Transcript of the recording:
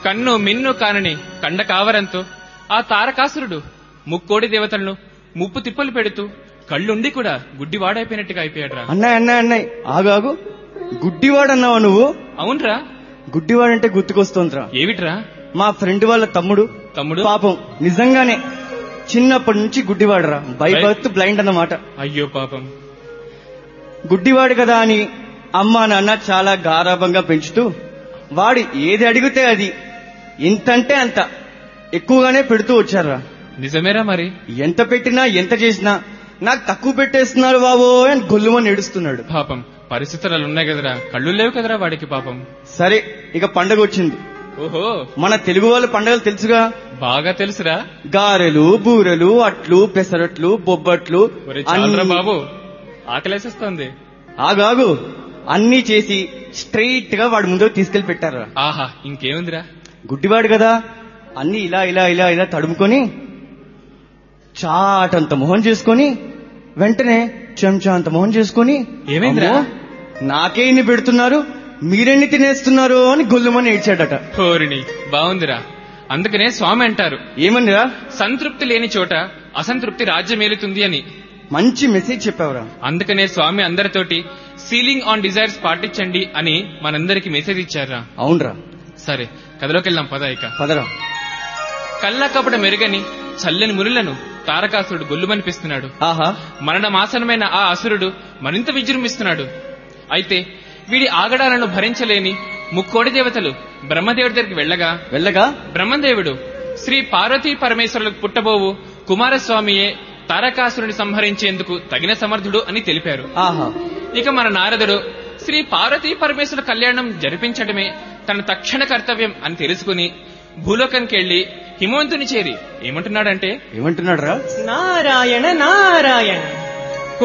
కన్ను మిన్ను కానని కండ కావరంతో ఆ తారకాసురుడు ముక్కోడి దేవతలను ముప్పు తిప్పలు పెడుతూ కళ్ళుండి కూడా గుడ్డివాడైపోయినట్టుగా అయిపోయాడురా అన్నయ్య అన్నయ్య అన్నయ్య ఆగాగు గుడ్డివాడు అన్నావా నువ్వు అవునరా గుడ్డివాడంటే గుర్తుకొస్తోందిరా ఏమిట్రా మా ఫ్రెండ్ వాళ్ళ తమ్ముడు తమ్ముడు పాపం నిజంగానే చిన్నప్పటి నుంచి గుడ్డివాడురా బై బై- బర్త్ బ్లైండ్ అన్నమాట అయ్యో పాపం గుడ్డివాడు కదా అని అమ్మా నాన్న చాలా గారాభంగా పెంచుతూ వాడు ఏది అడిగితే అది ఇంతంటే అంత ఎక్కువగానే పెడుతూ వచ్చారా నిజమేరా మరి ఎంత పెట్టినా ఎంత చేసినా నాకు తక్కువ పెట్టేస్తున్నారు బాబో అని గొల్లుమని ఏడుస్తున్నాడు పాపం పరిస్థితులు అలా ఉన్నాయి కదరా కళ్ళు లేవు కదరా వాడికి పాపం సరే ఇక పండగ వచ్చింది ఓహో మన తెలుగు వాళ్ళ పండగలు తెలుసుగా బాగా తెలుసురా గారెలు బూరెలు అట్లు పెసరట్లు బొబ్బట్లు ఒరే చాలరా అన్ని- బాబు ఆకలేసేస్తోంది ఆగాగు అన్ని చేసి స్ట్రైట్ గా వాడి ముందు తీసుకెళ్లి పెట్టారా ఆహా ఇంకేముందిరా గుడ్డివాడు కదా అన్ని ఇలా ఇలా ఇలా ఇలా తడుముకొని చాటంత మొహం చేసుకొని వెంటనే చెంచా అంత మొహం చేసుకొని ఏమైందిరా? "అమ్మో, నాకే ఇన్ని పెడుతున్నారు మీరెన్ని తినేస్తున్నారు అని గొల్లుమని ఏడ్చాడట హోరిని బాగుందిరా అందుకనే స్వామి అంటారు ఏమనిరా సంతృప్తి లేని చోట అసంతృప్తి రాజ్యమేలుతుంది అని మంచి మెసేజ్ చెప్పావురా అందుకనే స్వామి అందరితోటి సీలింగ్ ఆన్ డిజైర్స్ పాటించండి అని మనందరికి మెసేజ్ ఇచ్చారా అవునరా సరే కథలోకి వెళ్దాం పద ఇక పదరా కళ్ళ కపట మెరుగని చల్లని మురులను తారకాసురుడు గొల్లుమనిపిస్తున్నాడు ఆహా మరణమాసనమైన ఆ అసురుడు మరింత విజృంభిస్తున్నాడు అయితే వీడి ఆగడాలను భరించలేని ముక్కోడి దేవతలు బ్రహ్మదేవుడి దగ్గరికి వెళ్ళగా వెళ్ళగా బ్రహ్మదేవుడు శ్రీ పార్వతీ పరమేశ్వరులకు పుట్టబోవు కుమారస్వామియే తారకాసురుని సంహరించేందుకు తగిన సమర్థుడు అని తెలిపారు ఆహా ఇక మన నారదుడు శ్రీ పార్వతీ పరమేశ్వర కళ్యాణం జరిపించడమే తన తక్షణ కర్తవ్యం అని తెలుసుకుని భూలోకానికి వెళ్లి హిమవంతుని చేరి ఏమంటున్నాడంటే ఏమంటున్నాడు రా నారాయణ నారాయణ